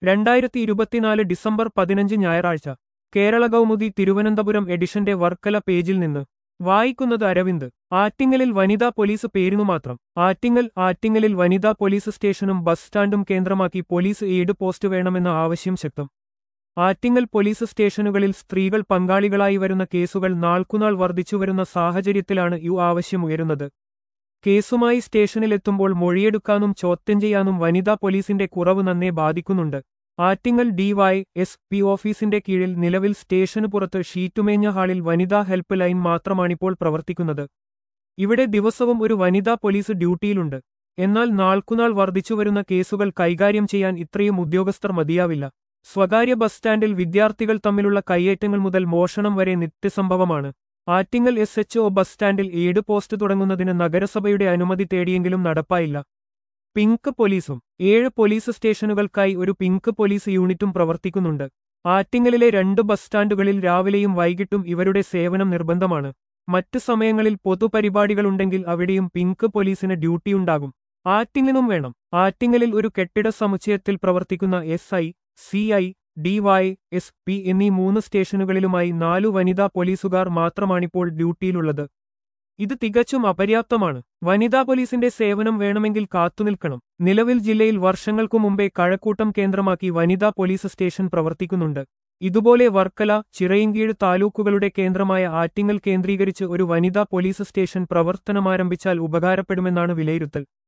രണ്ടായിരത്തി ഇരുപത്തിനാല് ഡിസംബർ പതിനഞ്ച് ഞായറാഴ്ച കേരള കൗമുദി തിരുവനന്തപുരം എഡിഷന്റെ വർക്കല പേജിൽ നിന്ന് വായിക്കുന്നത് അരവിന്ദ് ആറ്റിങ്ങലിൽ വനിതാ പോലീസ് പേരിനു മാത്രം ആറ്റിങ്ങൽ ആറ്റിങ്ങലിൽ വനിതാ പോലീസ് സ്റ്റേഷനും ബസ് സ്റ്റാൻഡും കേന്ദ്രമാക്കി പോലീസ് എയ്ഡ് പോസ്റ്റ് വേണമെന്ന ആവശ്യം ശക്തം ആറ്റിങ്ങൽ പോലീസ് സ്റ്റേഷനുകളിൽ സ്ത്രീകൾ പങ്കാളികളായി വരുന്ന കേസുകൾ നാൾക്കുനാൾ വർദ്ധിച്ചുവരുന്ന സാഹചര്യത്തിലാണ് യു ആവശ്യമുയരുന്നത് കേസുമായി സ്റ്റേഷനിലെത്തുമ്പോൾ മൊഴിയെടുക്കാനും ചോദ്യം ചെയ്യാനും വനിതാ പോലീസിന്റെ കുറവ് നന്നെ ബാധിക്കുന്നുണ്ട് ആറ്റിങ്ങൽ ഡിവൈ എസ് പി ഓഫീസിന്റെ കീഴിൽ നിലവിൽ സ്റ്റേഷനു പുറത്ത് ഷീറ്റുമേഞ്ഞ ഹാളിൽ വനിതാ ഹെൽപ്പ് ലൈൻ മാത്രമാണിപ്പോൾ പ്രവർത്തിക്കുന്നത് ഇവിടെ ദിവസവും ഒരു വനിതാ പോലീസ് ഡ്യൂട്ടിയിലുണ്ട് എന്നാൽ നാൾക്കുനാൾ വർദ്ധിച്ചുവരുന്ന കേസുകൾ കൈകാര്യം ചെയ്യാൻ ഇത്രയും ഉദ്യോഗസ്ഥർ മതിയാവില്ല സ്വകാര്യ ബസ് സ്റ്റാൻഡിൽ വിദ്യാർത്ഥികൾ തമ്മിലുള്ള കയ്യേറ്റങ്ങൾ മുതൽ മോഷണം വരെ നിത്യസംഭവമാണ് Attingal S H O bus സ്റ്റാൻഡിൽ ഏഴ് പോസ്റ്റ് തുടങ്ങുന്നതിന് നഗരസഭയുടെ അനുമതി തേടിയെങ്കിലും നടപ്പായില്ല പിങ്ക് പോലീസും ഏഴ് പോലീസ് സ്റ്റേഷനുകൾക്കായി ഒരു പിങ്ക് പോലീസ് യൂണിറ്റും പ്രവർത്തിക്കുന്നുണ്ട് ആറ്റിങ്ങലിലെ രണ്ട് ബസ് സ്റ്റാൻഡുകളിൽ രാവിലെയും വൈകിട്ടും ഇവരുടെ സേവനം നിർബന്ധമാണ് മറ്റ് സമയങ്ങളിൽ പൊതുപരിപാടികളുണ്ടെങ്കിൽ അവിടെയും പിങ്ക് പോലീസിന് ഡ്യൂട്ടിയുണ്ടാകും ആറ്റിങ്ങലും വേണം ആറ്റിങ്ങലിൽ ഒരു കെട്ടിട സമുച്ചയത്തിൽ പ്രവർത്തിക്കുന്ന S I C I DY S P എന്നീ മൂന്ന് സ്റ്റേഷനുകളിലുമായി നാലു വനിതാ പോലീസുകാർ മാത്രമാണിപ്പോൾ ഡ്യൂട്ടിയിലുള്ളത് ഇത് തികച്ചും അപര്യാപ്തമാണ് വനിതാ പോലീസിന്റെ സേവനം വേണമെങ്കിൽ കാത്തുനിൽക്കണം നിലവിൽ ജില്ലയിൽ വർഷങ്ങൾക്കു മുമ്പേ കഴക്കൂട്ടം കേന്ദ്രമാക്കി വനിതാ പോലീസ് സ്റ്റേഷൻ പ്രവർത്തിക്കുന്നുണ്ട് ഇതുപോലെ വർക്കല ചിറയിൻകീഴ് താലൂക്കുകളുടെ കേന്ദ്രമായ ആറ്റിങ്ങൽ കേന്ദ്രീകരിച്ച് ഒരു വനിതാ പോലീസ് സ്റ്റേഷൻ പ്രവർത്തനമാരംഭിച്ചാൽ ഉപകാരപ്പെടുമെന്നാണ് വിലയിരുത്തൽ